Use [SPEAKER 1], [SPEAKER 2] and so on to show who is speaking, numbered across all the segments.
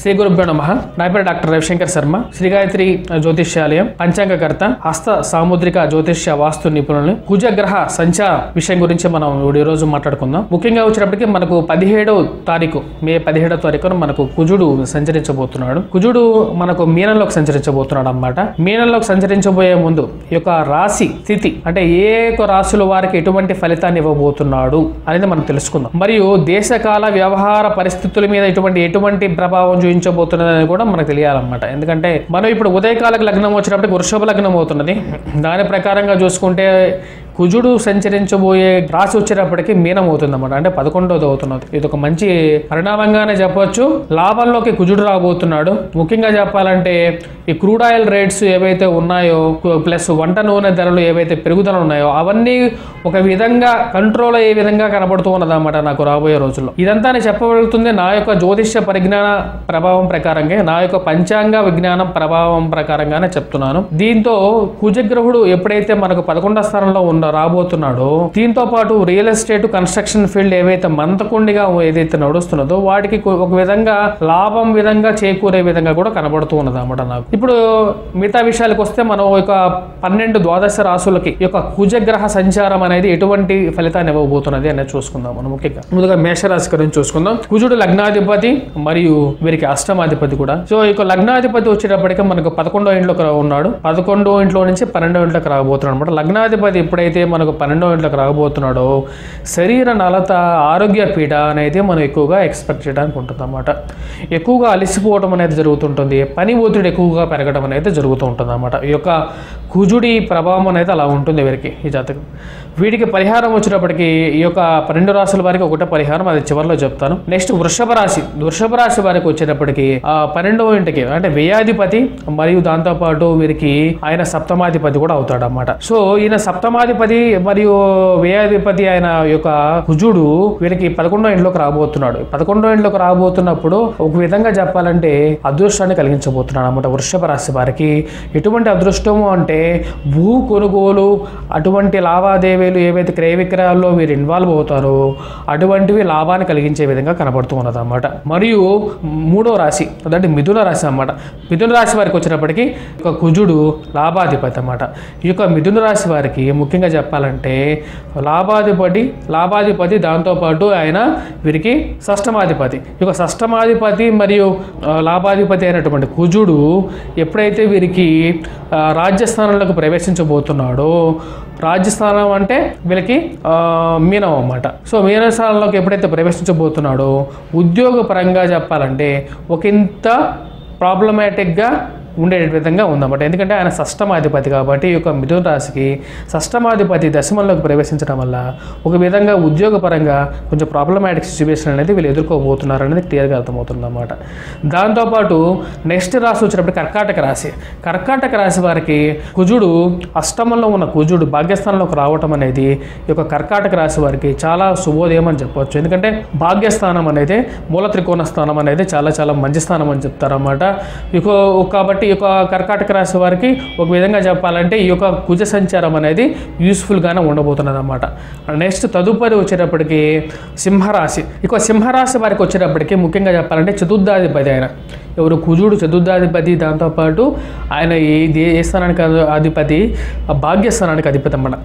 [SPEAKER 1] శ్రీ గురుభ్యో నమ నా పేరు డాక్టర్ రవిశంకర్ శర్మ శ్రీ గాయత్రి జ్యోతిష్యాలయం పంచాంగకర్త హస్త సాముద్రిక జ్యోతిష్య వాస్తు నిపుణులు కుజగ్రహ సంచార విషయం గురించి మనం ఇప్పుడు ఈ రోజు మాట్లాడుకుందాం ముఖ్యంగా వచ్చినప్పటికీ మనకు పదిహేడవ తారీఖు మే పదిహేడవ తారీఖున మనకు కుజుడు సంచరించబోతున్నాడు కుజుడు మనకు మీనంలోకి సంచరించబోతున్నాడు అన్నమాట మీనంలోకి సంచరించబోయే ముందు ఈ యొక్క రాశి స్థితి అంటే ఏ యొక్క రాశుల వారికి ఎటువంటి ఫలితాన్ని ఇవ్వబోతున్నాడు అనేది మనం తెలుసుకుందాం మరియు దేశకాల వ్యవహార పరిస్థితుల మీద ఎటువంటి ఎటువంటి ప్రభావం చూపించబోతున్నది అనేది కూడా మనకు తెలియాలన్నమాట ఎందుకంటే మనం ఇప్పుడు ఉదయకాలకు లగ్నం వచ్చినప్పటికి వృషభ లగ్నం అవుతున్నది దాని ప్రకారంగా చూసుకుంటే కుజుడు సంచరించబోయే రాశి వచ్చేటప్పటికి మీనం అవుతుంది అనమాట అంటే పదకొండోది అవుతున్నది ఇది ఒక మంచి పరిణామంగానే చెప్పొచ్చు లాభంలోకి కుజుడు రాబోతున్నాడు ముఖ్యంగా చెప్పాలంటే ఈ క్రూడ్ ఆయిల్ రేట్స్ ఏవైతే ఉన్నాయో ప్లస్ వంట నూనె ధరలు ఏవైతే పెరుగుదల ఉన్నాయో అవన్నీ ఒక విధంగా కంట్రోల్ అయ్యే విధంగా కనబడుతూ ఉన్నదన్నమాట నాకు రాబోయే రోజుల్లో ఇదంతా నేను చెప్పగలుగుతుంది నా యొక్క జ్యోతిష్య పరిజ్ఞాన ప్రభావం ప్రకారంగా నా యొక్క పంచాంగ విజ్ఞానం ప్రభావం ప్రకారంగానే చెప్తున్నాను దీంతో కుజగ్రహుడు ఎప్పుడైతే మనకు పదకొండో స్థానంలో ఉన్న రాబోతున్నాడో దీంతో పాటు రియల్ ఎస్టేట్ కన్స్ట్రక్షన్ ఫీల్డ్ ఏవైతే మంతకుండిగా ఏదైతే నడుస్తున్నదో వాటికి కొ- ఒక విధంగా లాభం విధంగా చేకూరే విధంగా కూడా కనబడుతూ ఉన్నది అన్నమాట నాకు ఇప్పుడు మిగతా విషయాలకు వస్తే మనం ఒక పన్నెండు ద్వాదశ రాసులకి ఈ యొక్క కుజగ్రహ సంచారం అనేది ఎటువంటి ఫలితాన్ని ఇవ్వబోతున్నది అనేది చూసుకుందాం మనం ముఖ్యంగా ముందుగా మేషరాశి గురించి చూసుకుందాం కుజుడు లగ్నాధిపతి మరియు వీరికి అష్టమాధిపతి కూడా సో ఈ యొక్క లగ్నాధిపతి వచ్చేటప్పటికి మనకు పదకొండో ఇంట్లోకి రా- ఉన్నాడు పదకొండో ఇంట్లో నుంచి పన్నెండో ఇంట్లోకి రాబోతున్నాడు అనమాట లగ్నాధిపతి ఎప్పుడైతే మనకు పన్నెండో ఇంట్లోకి రాబోతున్నాడో శరీర నలత ఆరోగ్య పీడ అనేది మనం ఎక్కువగా ఎక్స్పెక్ట్ చేయడానికి ఉంటుంది అన్నమాట ఎక్కువగా అలసిపోవడం అనేది జరుగుతుంటుంది పని ఒత్తిడి ఎక్కువగా పెరగడం అనేది జరుగుతూ ఉంటుంది అన్నమాట ఈ యొక్క కుజుడి ప్రభావం అనేది అలా ఉంటుంది వీరికి ఈ జాతకం వీటికి పరిహారం వచ్చినప్పటికీ ఈ యొక్క పన్నెండు రాశుల వారికి ఒకటే పరిహారం అది చివరిలో చెప్తాను నెక్స్ట్ వృషభ రాశి వృషభ రాశి వారికి వచ్చేటప్పటికి ఆ పన్నెండవ ఇంటికి అంటే వ్యయాధిపతి మరియు దాంతోపాటు వీరికి ఆయన సప్తమాధిపతి కూడా అవుతాడు అన్నమాట సో ఈయన సప్తమాధిపతి మరియు వ్యయాధిపతి ఆయన యొక్క కుజుడు వీరికి పదకొండో ఇంట్లోకి రాబోతున్నాడు పదకొండో ఇంట్లోకి రాబోతున్నప్పుడు ఒక విధంగా చెప్పాలంటే అదృష్టాన్ని కలిగించబోతున్నాడు అనమాట వృషభ రాశి వారికి ఎటువంటి అదృష్టము అంటే భూ కొనుగోలు అటువంటి లావాదేవీలు ఏవైతే క్రయ విక్రయాల్లో మీరు ఇన్వాల్వ్ అవుతారో అటువంటివి లాభాన్ని కలిగించే విధంగా కనబడుతూ ఉన్నది అన్నమాట మరియు మూడో రాశి అదంటే మిథున రాశి అన్నమాట మిథున రాశి వారికి వచ్చినప్పటికీ ఒక కుజుడు లాభాధిపతి అన్నమాట ఈ యొక్క మిథున రాశి వారికి ముఖ్యంగా చెప్పాలంటే లాభాధిపతి లాభాధిపతి దాంతోపాటు ఆయన వీరికి షష్టమాధిపతి ఈ యొక్క షష్టమాధిపతి మరియు ఆ, లాభాధిపతి అయినటువంటి కుజుడు ఎప్పుడైతే వీరికి ఆ, రాజ్యస్థానంలోకి ప్రవేశించబోతున్నాడో రాజ్యస్థానం అంటే వీళ్ళకి ఆ, మీనం అన్నమాట సో మీన స్థానంలోకి ఎప్పుడైతే ప్రవేశించబోతున్నాడో ఉద్యోగ పరంగా చెప్పాలంటే ఒక ఇంత ప్రాబ్లమాటిక్గా ఉండే విధంగా ఉందన్నమాట ఎందుకంటే ఆయన షష్టమాధిపతి కాబట్టి ఈ యొక్క మిథున రాశికి షష్టమాధిపతి దశమంలోకి ప్రవేశించడం వల్ల ఒక విధంగా ఉద్యోగపరంగా కొంచెం ప్రాబ్లమాటిక్ సిచ్యువేషన్ అనేది వీళ్ళు ఎదుర్కోబోతున్నారు అనేది క్లియర్గా అర్థమవుతుంది అన్నమాట దాంతోపాటు నెక్స్ట్ రాశి వచ్చినప్పుడు కర్కాటక రాశి కర్కాటక రాశి వారికి కుజుడు అష్టమంలో ఉన్న కుజుడు భాగ్యస్థానంలోకి రావటం అనేది ఈ యొక్క కర్కాటక రాశి వారికి చాలా శుభోదయం అని చెప్పవచ్చు ఎందుకంటే భాగ్యస్థానం అనేది మూల త్రికోణ స్థానం అనేది చాలా చాలా మంచి స్థానం అని చెప్తారన్నమాట ఇక కాబట్టి ఈ యొక్క కర్కాటక రాశి వారికి ఒక విధంగా చెప్పాలంటే ఈ యొక్క కుజ సంచారం అనేది యూస్ఫుల్గానే ఉండబోతున్నది అనమాట నెక్స్ట్ తదుపరి వచ్చేటప్పటికి సింహరాశి ఇక సింహరాశి వారికి వచ్చేటప్పటికి ముఖ్యంగా చెప్పాలంటే చతుర్థాధిపతి ఆయన ఎవరు కుజుడు చతుర్థాధిపతి దాంతోపాటు ఆయన ఏ దే- ఏ స్థానానికి అధి- అధిపతి ఆ భాగ్యస్థానానికి అధిపతి అన్నమాట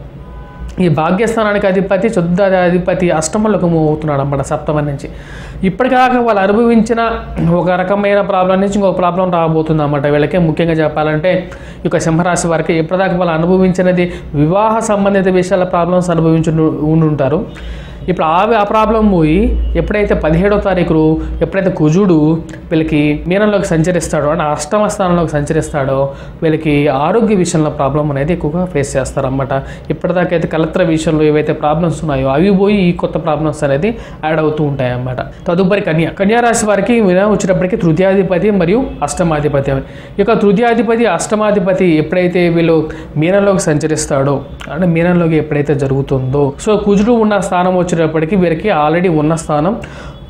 [SPEAKER 1] ఈ భాగ్యస్థానానికి అధిపతి శుద్ధ అధిపతి అష్టమంలోకి మూవ్ అవుతున్నాడు అన్నమాట సప్తమం నుంచి ఇప్పటికాక వాళ్ళు అనుభవించిన ఒక రకమైన ప్రాబ్లం నుంచి ఇంకొక ప్రాబ్లం రాబోతుంది అన్నమాట వీళ్ళకి ముఖ్యంగా చెప్పాలంటే ఈ యొక్క సింహరాశి వారికి ఇప్పటిదాకా వాళ్ళు అనుభవించినది వివాహ సంబంధిత విషయాల ప్రాబ్లమ్స్ అనుభవించి ఉండుంటారు ఇప్పుడు ఆ ఆ ప్రాబ్లం పోయి ఎప్పుడైతే పదిహేడో తారీఖు ఎప్పుడైతే కుజుడు వీళ్ళకి మీనంలోకి సంచరిస్తాడో అంటే అష్టమ స్థానంలోకి సంచరిస్తాడో వీళ్ళకి ఆరోగ్య విషయంలో ప్రాబ్లం అనేది ఎక్కువగా ఫేస్ చేస్తారన్నమాట ఇప్పటిదాకా అయితే కలెక్టర్ విషయంలో ఏవైతే ప్రాబ్లమ్స్ ఉన్నాయో అవి పోయి ఈ కొత్త ప్రాబ్లమ్స్ అనేది యాడ్ అవుతూ ఉంటాయి అన్నమాట తదుపరి కన్య కన్యా రాశి వారికి వీళ్ళ వచ్చేటప్పటికి తృతీయాధిపతి మరియు అష్టమాధిపతి ఈ యొక్క తృతీయాధిపతి అష్టమాధిపతి ఎప్పుడైతే వీళ్ళు మీనంలోకి సంచరిస్తాడో అంటే మీనంలోకి ఎప్పుడైతే జరుగుతుందో సో కుజుడు ఉన్న స్థానం వచ్చేటప్పటికి వీరికి ఆల్రెడీ ఉన్న స్థానం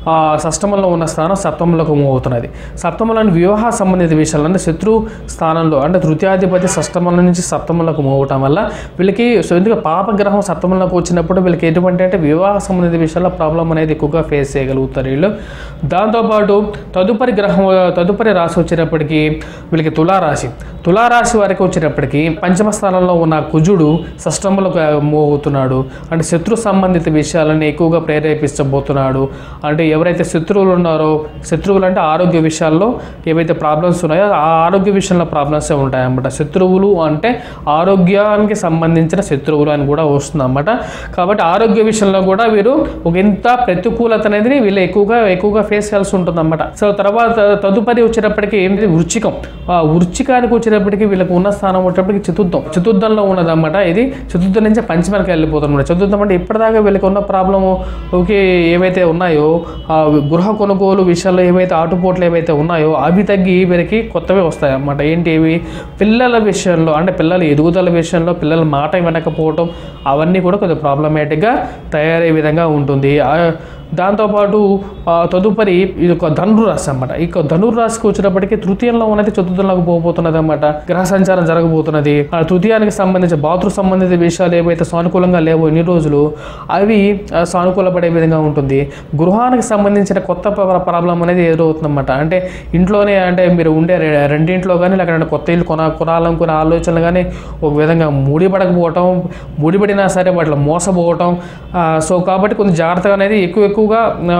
[SPEAKER 1] ఆ, షష్టమంలో ఉన్న స్థానం సప్తమంలోకి మూవ్ అవుతున్నది సప్తమంలోని వివాహ సంబంధిత విషయాలు అంటే శత్రు స్థానంలో అంటే తృతీయాధిపతి షష్టమం నుంచి సప్తమంలోకి మూవ్ అవటం వల్ల వీళ్ళకి సో ఎందుకు పాపగ్రహం సప్తమంలోకి వచ్చినప్పుడు వీళ్ళకి ఎటువంటి అంటే వివాహ సంబంధిత విషయాల్లో ప్రాబ్లం అనేది ఎక్కువగా ఫేస్ చేయగలుగుతారు వీళ్ళు దాంతోపాటు తదుపరి గ్రహం తదుపరి రాశి వచ్చేటప్పటికి వీళ్ళకి తులారాశి తులారాశి వారికి వచ్చేటప్పటికి పంచమ స్థానంలో ఉన్న కుజుడు షష్టంలోకి మూవ్ అవుతున్నాడు అంటే శత్రు సంబంధిత విషయాలను ఎక్కువగా ప్రేరేపించబోతున్నాడు అంటే ఎవరైతే శత్రువులు ఉన్నారో శత్రువులు అంటే ఆరోగ్య విషయాల్లో ఏవైతే ప్రాబ్లమ్స్ ఉన్నాయో ఆ ఆరోగ్య విషయంలో ప్రాబ్లమ్సే ఉంటాయన్నమాట శత్రువులు అంటే ఆరోగ్యానికి సంబంధించిన శత్రువులు అని కూడా వస్తుంది అన్నమాట కాబట్టి ఆరోగ్య విషయంలో కూడా వీరు ఒక ఇంత ప్రతికూలత అనేది వీళ్ళు ఎక్కువగా ఎక్కువగా ఫేస్ చేయాల్సి ఉంటుంది అనమాట సో తర్వాత తదుపరి వచ్చేటప్పటికి ఏంటి వృచ్చికం ఆ వృచ్చికానికి వచ్చేటప్పటికి వీళ్ళకి ఉన్న స్థానం వచ్చేటప్పటికి చతుర్థం చతుర్థంలో ఉన్నదన్నమాట ఇది చతుర్థం నుంచి పంచమనికి వెళ్ళిపోతున్నమాట చతుర్థం అంటే ఇప్పటిదాకా వీళ్ళకి ఉన్న ప్రాబ్లము ఓకే ఏవైతే ఉన్నాయో ఆ గృహ కొనుగోలు విషయాల్లో ఏవైతే ఆటుపోట్లు ఏవైతే ఉన్నాయో అవి తగ్గి వీరికి కొత్తవి వస్తాయి అన్నమాట ఏంటి ఇవి పిల్లల విషయంలో అంటే పిల్లల ఎదుగుదల విషయంలో పిల్లల మాట వినకపోవటం అవన్నీ కూడా కొద్దిగా ప్రాబ్లమేటిక్గా తయారయ్యే విధంగా ఉంటుంది ఆ, దాంతోపాటు ఆ, తదుపరి ఇది ఒక ధనురాశి అన్నమాట ఇక ధనురాశికి వచ్చేటప్పటికి తృతీయంలో ఉన్నది చతుర్థంలోకి పోబోతున్నది అన్నమాట గ్రహ సంచారం జరగబోతున్నది ఆ తృతీయానికి సంబంధించి బాతృ సంబంధిత విషయాలు ఏవైతే సానుకూలంగా లేవో ఇన్ని రోజులు అవి ఆ, సానుకూలపడే విధంగా ఉంటుంది గృహానికి సంబంధించిన కొత్త ప్ర- ప్రాబ్లం అనేది ఎదురవుతుందన్నమాట అంటే ఇంట్లోనే అంటే మీరు ఉండే రె- రెండింట్లో కానీ లేకపోతే కొత్త ఇల్లు కొన కొనాలనుకునే ఆలోచనలు కానీ ఒక విధంగా ముడిపడకపోవటం ముడిపడినా సరే వాటిలో మోసపోవటం ఆ, సో కాబట్టి కొంచెం జాగ్రత్తగా అనేది ఎక్కువ ఎక్కువగా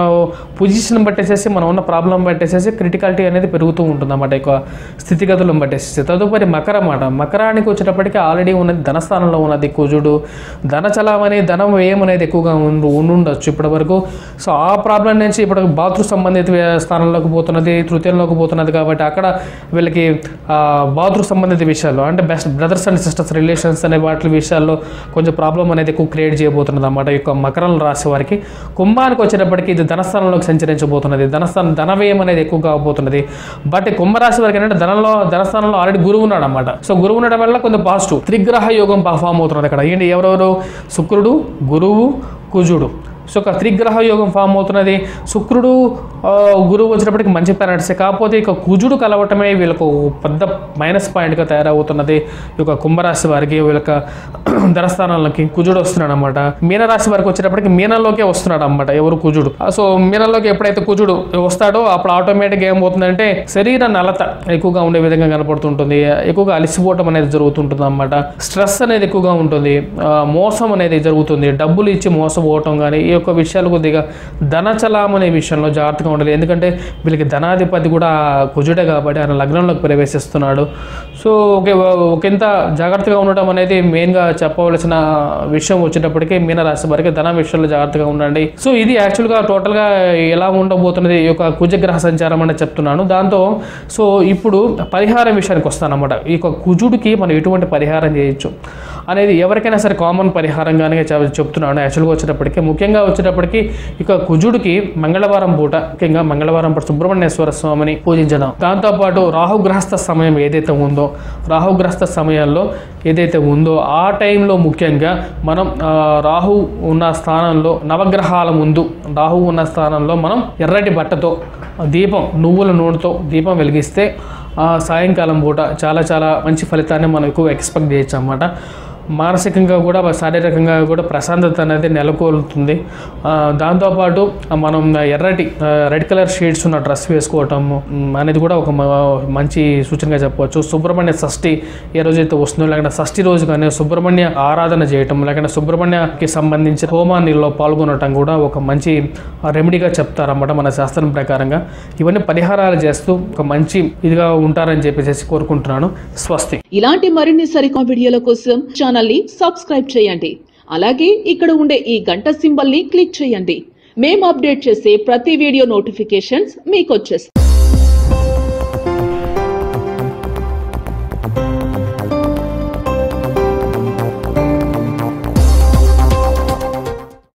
[SPEAKER 1] పొజిషన్ బట్టేసేసి మనం ఉన్న ప్రాబ్లం బట్టేసేసి క్రిటికాలిటీ అనేది పెరుగుతూ ఉంటుంది అన్నమాట ఎక్కువ స్థితిగతులను బట్టేసేసి తదుపరి మకర మాట మకరానికి వచ్చేటప్పటికి ఆల్రెడీ ఉన్నది ధనస్థానంలో ఉన్నది కుజుడు ధన చలామణి ధనం వ్యయం అనేది ఎక్కువగా ఉండు ఉండుండొచ్చు ఇప్పటి వరకు సో ఆ ప్రాబ్లం నుంచి ఇప్పుడు బాత్రూమ్ సంబంధిత వ్య- స్థానంలోకి పోతున్నది తృతీయంలోకి పోతున్నది కాబట్టి అక్కడ వీళ్ళకి బాత్రూమ్ సంబంధిత విషయాల్లో అంటే best brothers and sisters relations అనే వాటి విషయాల్లో కొంచెం ప్రాబ్లం అనేది ఎక్కువ క్రియేట్ చేయబోతున్నది అన్నమాట ఈ యొక్క మకరం రాశి వారికి కుంభానికి వచ్చేటప్పటికి ఇది ధనస్థానంలోకి సంచరించబోతున్నది ధనస్థానం ధన వ్యయం అనేది ఎక్కువగా అవబోతున్నది బట్ ఈ కుంభరాశి వారికి ఏంటంటే ధనంలో ధనస్థానంలో ఆల్రెడీ గురువు ఉన్నాడు అనమాట సో గురువు ఉండడం వల్ల కొంచెం పాజిటివ్ త్రిగ్రహ యోగం ఫామ్ అవుతున్నది ఇక్కడ ఏంటి ఎవరెవరు శుక్రుడు గురువు కుజుడు సో ఒక త్రిగ్రహ యోగం ఫామ్ అవుతున్నది శుక్రుడు ఆ, గురువు వచ్చినప్పటికి మంచి ప్లానెట్సే కాకపోతే ఇక కుజుడు కలవటమే వీళ్ళకు పెద్ద మైనస్ పాయింట్గా తయారవుతున్నది ఈ యొక్క కుంభరాశి వారికి వీళ్ళక ధనస్థానాలకి కుజుడు వస్తున్నాడు అనమాట మీనరాశి వారికి వచ్చేటప్పటికి మీనంలోకే వస్తున్నాడు అనమాట ఎవరు కుజుడు ఆ, సో మీనంలోకి ఎప్పుడైతే కుజుడు వస్తాడో అప్పుడు ఆటోమేటిక్గా ఏమవుతుందంటే శరీర నలత ఎక్కువగా ఉండే విధంగా కనపడుతుంటుంది ఎక్కువగా అలసిపోవటం అనేది జరుగుతుంటుంది అనమాట స్ట్రెస్ అనేది ఎక్కువగా ఉంటుంది ఆ, మోసం అనేది జరుగుతుంది డబ్బులు ఇచ్చి మోసపోవటం కానీ ఈ యొక్క విషయాలు కొద్దిగా ధనచలాం అనే విషయంలో జాగ్రత్తగా ఉండాలి ఎందుకంటే వీళ్ళకి ధనాధిపతి కూడా కుజుడే కాబట్టి ఆయన లగ్నంలోకి ప్రవేశిస్తున్నాడు సో ఒకే ఒకంత జాగ్రత్తగా ఉండటం అనేది మెయిన్గా చెప్పవలసిన విషయం వచ్చేటప్పటికి మీనరాశి వారికి ధన విషయంలో జాగ్రత్తగా ఉండండి సో ఇది యాక్చువల్గా టోటల్గా ఎలా ఉండబోతున్నది ఈ యొక్క కుజగ్రహ సంచారం అని చెప్తున్నాను దాంతో సో ఇప్పుడు పరిహారం విషయానికి వస్తానన్నమాట ఈ యొక్క కుజుడికి మనం ఎటువంటి పరిహారం చేయొచ్చు అనేది ఎవరికైనా సరే కామన్ పరిహారంగానే చెప్- చెప్తున్నాను యాక్చువల్గా వచ్చేటప్పటికి ముఖ్యంగా వచ్చేటప్పటికి ఇక కుజుడికి మంగళవారం పూట ముఖ్యంగా మంగళవారం పూట సుబ్రహ్మణ్యేశ్వర స్వామిని పూజించడం దాంతోపాటు రాహుగ్రస్త సమయం ఏదైతే ఉందో రాహుగ్రస్త సమయంలో ఏదైతే ఉందో ఆ టైంలో ముఖ్యంగా మనం ఆ, రాహు ఉన్న స్థానంలో నవగ్రహాల ముందు రాహు ఉన్న స్థానంలో మనం ఎర్రటి బట్టతో దీపం నువ్వుల నూనెతో దీపం వెలిగిస్తే ఆ సాయంకాలం పూట చాలా చాలా మంచి ఫలితాన్ని మనం ఎక్కువ ఎక్స్పెక్ట్ చేయొచ్చు అన్నమాట మానసికంగా కూడా శారీరకంగా కూడా ప్రశాంతత అనేది నెలకొల్తుంది ఆ, దాంతోపాటు ఆ, మనం ఎర్రటి ఆ, రెడ్ కలర్ షేడ్స్ ఉన్న డ్రెస్ వేసుకోవటం మ్, అనేది కూడా ఒక మ- మంచి సూచనగా చెప్పవచ్చు సుబ్రహ్మణ్య షష్ఠి ఏ రోజైతే వస్తుందో లేకుంటే షష్ఠి రోజు కానీ సుబ్రహ్మణ్య ఆరాధన చేయటం లేకుంటే సుబ్రహ్మణ్యకి సంబంధించిన హోమాన్నిలో పాల్గొనటం కూడా ఒక మంచి రెమెడీగా చెప్తారన్నమాట మన శాస్త్రం ప్రకారంగా ఇవన్నీ పరిహారాలు చేస్తూ ఒక మంచి ఇదిగా ఉంటారని చెప్పేసి కోరుకుంటున్నాను స్వస్తి
[SPEAKER 2] ఇలాంటి మరిన్ని సరికొత్త వీడియోల కోసం ఛానల్ ని సబ్స్క్రైబ్ చేయండి అలాగే ఇక్కడ ఉండే ఈ గంట సింబల్ ని క్లిక్ చేయండి మేము అప్డేట్ చేసే ప్రతి వీడియో నోటిఫికేషన్స్ మీకు వచ్చేస్తాయి